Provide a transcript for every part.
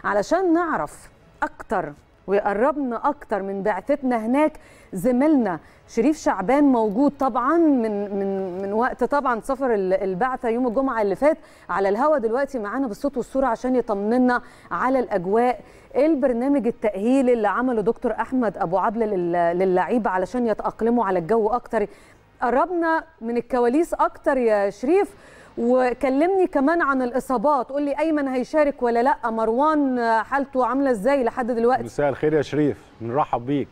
علشان نعرف اكتر ويقربنا اكتر من بعثتنا هناك زميلنا شريف شعبان موجود طبعا من من من وقت طبعا سفر البعثه يوم الجمعه اللي فات على الهوا دلوقتي معانا بالصوت والصوره عشان يطمنا على الاجواء ايه البرنامج التاهيلي اللي عمله دكتور احمد ابو عبله للعيبه علشان يتاقلموا على الجو اكتر قربنا من الكواليس اكتر يا شريف وكلمني كمان عن الاصابات قول لي ايمن هيشارك ولا لا مروان حالته عامله ازاي لحد دلوقتي مساء الخير يا شريف بنرحب بيك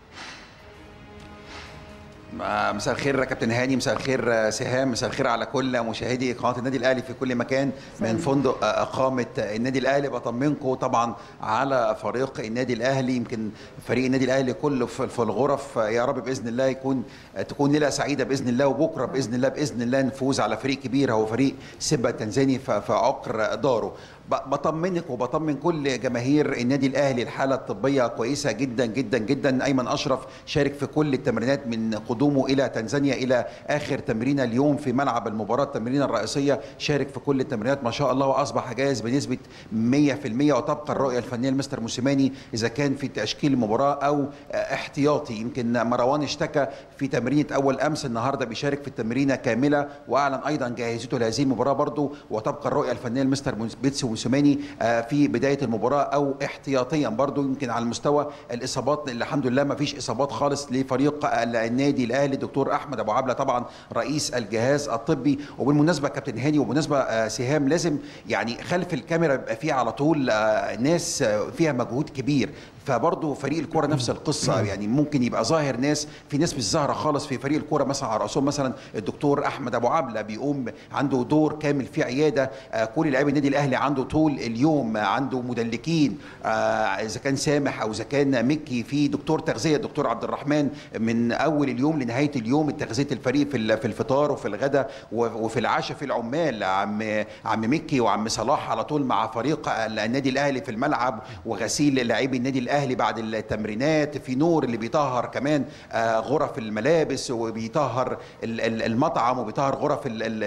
مساء الخير كابتن هاني مساء الخير سهام مساء الخير على كل مشاهدي قناه النادي الاهلي في كل مكان من فندق اقامه النادي الاهلي بطمنكم طبعا على فريق النادي الاهلي يمكن فريق النادي الاهلي كله في الغرف يا رب باذن الله يكون تكون ليله سعيده باذن الله وبكره باذن الله باذن الله نفوز على فريق كبير هو فريق سيمبا التنزاني في عقر داره بطمنك وبطمن كل جماهير النادي الاهلي الحاله الطبيه كويسه جدا جدا جدا ايمن اشرف شارك في كل التمرينات من قدومه الى تنزانيا الى اخر تمرينه اليوم في ملعب المباراه التمرينه الرئيسيه شارك في كل التمرينات ما شاء الله واصبح جاهز بنسبه 100% وتبقى الرؤيه الفنيه لمستر موسيماني اذا كان في تشكيل المباراه او احتياطي يمكن مروان اشتكى في تمرينه اول امس النهارده بيشارك في التمرينه كامله واعلن ايضا جاهزيته لهذه المباراه برضه وتبقى الرؤيه الفنيه لمستر بيتسو موسيماني في بدايه المباراه او احتياطيا برضو يمكن على المستوى الاصابات اللي الحمد لله ما فيش اصابات خالص لفريق النادي الاهلي الدكتور احمد ابو عبله طبعا رئيس الجهاز الطبي وبالمناسبه كابتن هاني وبالمناسبه سهام لازم يعني خلف الكاميرا بيبقى فيه على طول ناس فيها مجهود كبير فبرضه فريق الكوره نفس القصه يعني ممكن يبقى ظاهر ناس في ناس مش ظاهره خالص في فريق الكوره مثلا على راسهم مثلا الدكتور احمد ابو عبله بيقوم عنده دور كامل في عياده كل لاعبي النادي الاهلي عنده طول اليوم عنده مدلكين اذا كان سامح او اذا كان مكي في دكتور تغذيه الدكتور عبد الرحمن من اول اليوم لنهايه اليوم تغذيه الفريق في في الفطار وفي الغداء وفي العشاء في العمال عم عم مكي وعم صلاح على طول مع فريق النادي الاهلي في الملعب وغسيل لاعبي النادي الاهلي الاهلي بعد التمرينات في نور اللي بيطهر كمان غرف الملابس وبيطهر المطعم وبيطهر غرف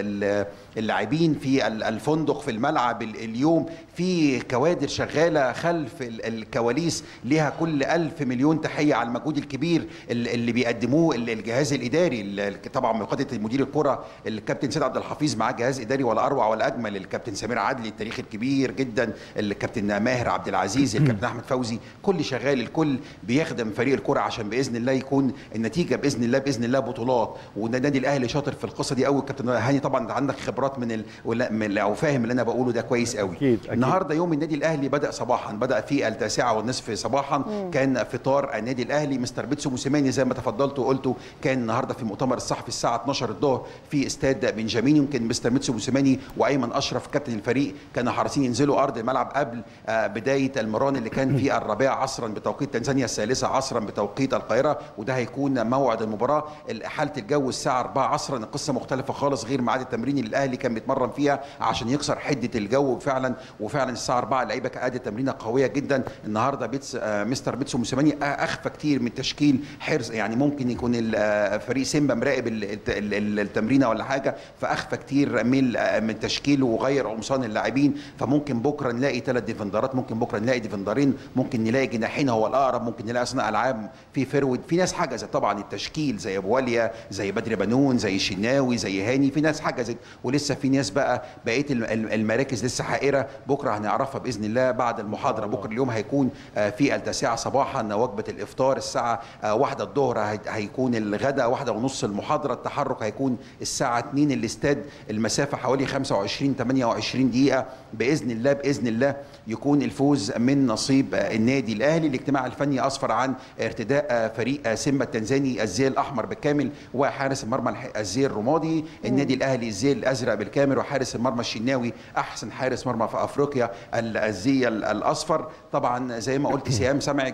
اللاعبين في الفندق في الملعب اليوم في كوادر شغاله خلف الكواليس ليها كل ألف مليون تحيه على المجهود الكبير اللي بيقدموه الجهاز الاداري طبعا بقياده مدير الكره الكابتن سيد عبد الحفيظ معاه جهاز اداري ولا اروع ولا اجمل الكابتن سمير عدلي التاريخ الكبير جدا الكابتن ماهر عبد العزيز الكابتن احمد فوزي كل شغال الكل بيخدم فريق الكره عشان باذن الله يكون النتيجه باذن الله باذن الله بطولات والنادي الاهلي شاطر في القصه دي قوي كابتن هاني طبعا انت عندك خبرات من ال... او فاهم اللي انا بقوله ده كويس قوي أكيد. أكيد. النهارده يوم النادي الاهلي بدا صباحا بدا في التاسعه والنصف صباحا مم. كان فطار النادي الاهلي مستر بيتسو موسيماني زي ما تفضلت وقلته كان النهارده في المؤتمر الصحفي الساعه 12 الظهر في استاد بنجامين يمكن مستر بيتسو موسيماني وايمن اشرف كابتن الفريق كانوا حريصين ينزلوا ارض الملعب قبل بدايه المران اللي كان في الرابعه عصرا بتوقيت تنزانيا الثالثه عصرا بتوقيت القاهره وده هيكون موعد المباراه حاله الجو الساعه 4 عصرا القصه مختلفه خالص غير ميعاد التمرين اللي الاهلي كان بيتمرن فيها عشان يكسر حده الجو فعلا وفعلا الساعه 4 اللعيبه كانت تمرينه قويه جدا النهارده بيتس آه مستر بيتسو موسيماني اخفى كتير من تشكيل حرص يعني ممكن يكون فريق سيمبا مراقب التمرينه ولا حاجه فاخفى كتير من من تشكيله وغير قمصان اللاعبين فممكن بكره نلاقي ثلاث ديفندرات ممكن بكره نلاقي ديفندرين ممكن نلاقي جناحين هو الاقرب ممكن نلاقي صانع العاب في فرود في ناس حجزت طبعا التشكيل زي ابو وليا زي بدر بنون زي الشناوي زي هاني في ناس حجزت ولسه في ناس بقى بقيه المراكز لسه حائره بكره هنعرفها باذن الله بعد المحاضره بكره اليوم هيكون في التاسعه صباحا وجبه الافطار الساعه واحدة الظهر هيكون الغداء واحدة ونص المحاضره التحرك هيكون الساعه 2 الاستاد المسافه حوالي 25 28 دقيقه باذن الله باذن الله يكون الفوز من نصيب النادي الاهلي الاجتماع الفني اسفر عن ارتداء فريق سيمبا التنزاني الزي الاحمر بالكامل وحارس المرمى الزي الرمادي النادي الاهلي الزي الازرق بالكامل وحارس المرمى الشناوي احسن حارس مرمى في افريقيا الزي الاصفر طبعا زي ما قلت سهام سمعك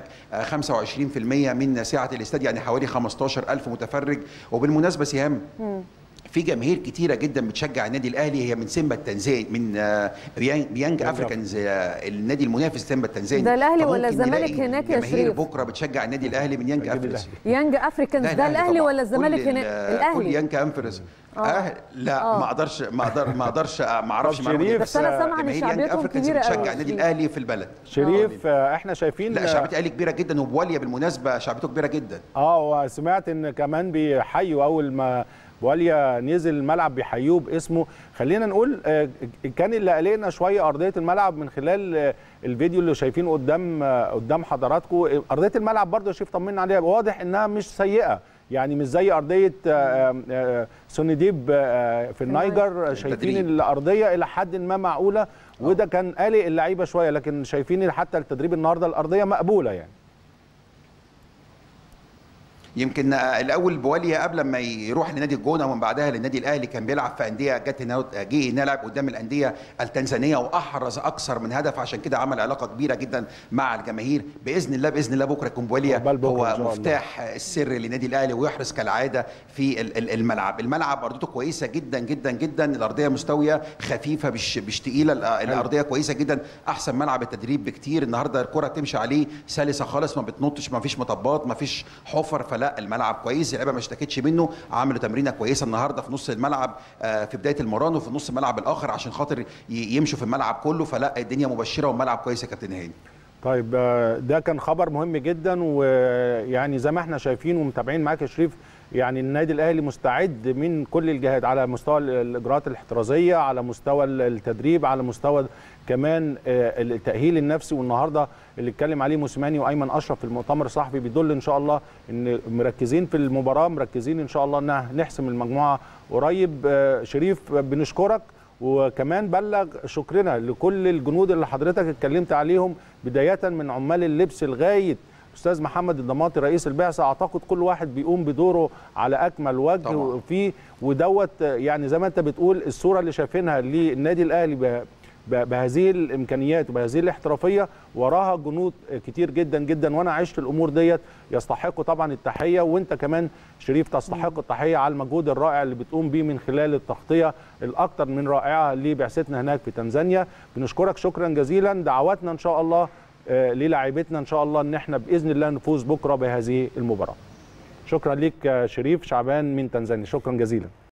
25% من سعه الاستاد يعني حوالي 15000 متفرج وبالمناسبه سهام في جماهير كتيره جدا بتشجع النادي الاهلي هي من سيمبا التنزاني من آه، بيانج, بيانج افريكانز آه، النادي المنافس سيمبا التنزاني ده الأهلي ولا فممكن الزمالك نلاقي هناك يا جماهير شريف؟ بكره بتشجع النادي الاهلي من يانج أكيد افريكانز الأهلي. يانج افريكانز لا، ده الأهلي الاهلي طبعاً. ولا الزمالك كل هنا ال- كل الاهلي يانج انفرس آه. آه. لا آه. ما اقدرش ما اقدر ما اقدرش ما اعرفش طب المعلومة دي، شريف، بس انا سامعه ان جماهير يانج شعبيتهم افريكانز كبيره بتشجع قوي النادي الاهلي في البلد شريف آه، احنا شايفين لا شعبيه الاهلي كبيره جدا وبواليا بالمناسبه شعبيته كبيره جدا اه وسمعت ان كمان بيحيوا اول ما بواليا نزل الملعب بيحيوه باسمه خلينا نقول آه، كان اللي قلقنا شويه ارضيه الملعب من خلال آه، الفيديو اللي شايفينه قدام آه، قدام حضراتكم ارضيه الملعب برضه يا شريف طمنا عليها واضح انها مش سيئه يعني مش زي ارضيه آه، آه، سونيديب آه، في النيجر شايفين التدريب. الارضيه الى حد ما معقوله وده كان قلق اللعيبه شويه لكن شايفين حتى التدريب النهارده الارضيه مقبوله يعني يمكن آه، الاول بواليا قبل ما يروح لنادي الجونه ومن بعدها للنادي الاهلي كان بيلعب في انديه جت هنا جه هنا لعب قدام الانديه التنزانيه واحرز اكثر من هدف عشان كده عمل علاقه كبيره جدا مع الجماهير باذن الله باذن الله بكره يكون بواليا عقبال بكرة إن هو شاء الله. مفتاح السر للنادي الاهلي ويحرز كالعاده في ال- ال- الملعب الملعب ارضيته كويسه جدا جدا جدا الارضيه مستويه خفيفه مش مش تقيله الأ- الارضيه كويسه جدا احسن ملعب التدريب بكتير النهارده الكره تمشي عليه سلسه خالص ما بتنطش ما فيش مطبات ما فيش حفر فلا الملعب كويس اللعيبه ما اشتكتش منه عملوا تمرينه كويسه النهارده في نص الملعب آه، في بدايه المران وفي نص الملعب الاخر عشان خاطر ي- يمشوا في الملعب كله فلا الدنيا مبشره والملعب كويس يا كابتن هاني طيب آه، ده كان خبر مهم جدا ويعني زي ما احنا شايفين ومتابعين معاك يا شريف يعني النادي الاهلي مستعد من كل الجهات على مستوى ال- الاجراءات الاحترازيه على مستوى ال- التدريب على مستوى كمان آه، التاهيل النفسي والنهارده اللي اتكلم عليه موسيماني وايمن اشرف في المؤتمر الصحفي بيدل ان شاء الله ان مركزين في المباراه مركزين ان شاء الله ان نحسم المجموعه قريب آه، شريف بنشكرك وكمان بلغ شكرنا لكل الجنود اللي حضرتك اتكلمت عليهم بدايه من عمال اللبس لغايه استاذ محمد الضماطي رئيس البعثه اعتقد كل واحد بيقوم بدوره على اكمل وجه طبعاً. وفي ودوت يعني زي ما انت بتقول الصوره اللي شايفينها للنادي الاهلي ب- ب- بهذه الامكانيات وبهذه الاحترافيه وراها جنود كتير جدا جدا وانا عشت الامور ديت يستحقوا طبعا التحيه وانت كمان شريف تستحق التحيه على المجهود الرائع اللي بتقوم بيه من خلال التغطيه الاكثر من رائعه لبعثتنا هناك في تنزانيا بنشكرك شكرا جزيلا دعواتنا ان شاء الله آه، للاعيبتنا ان شاء الله ان احنا باذن الله نفوز بكره بهذه المباراه شكرا ليك آه، شريف شعبان من تنزانيا شكرا جزيلا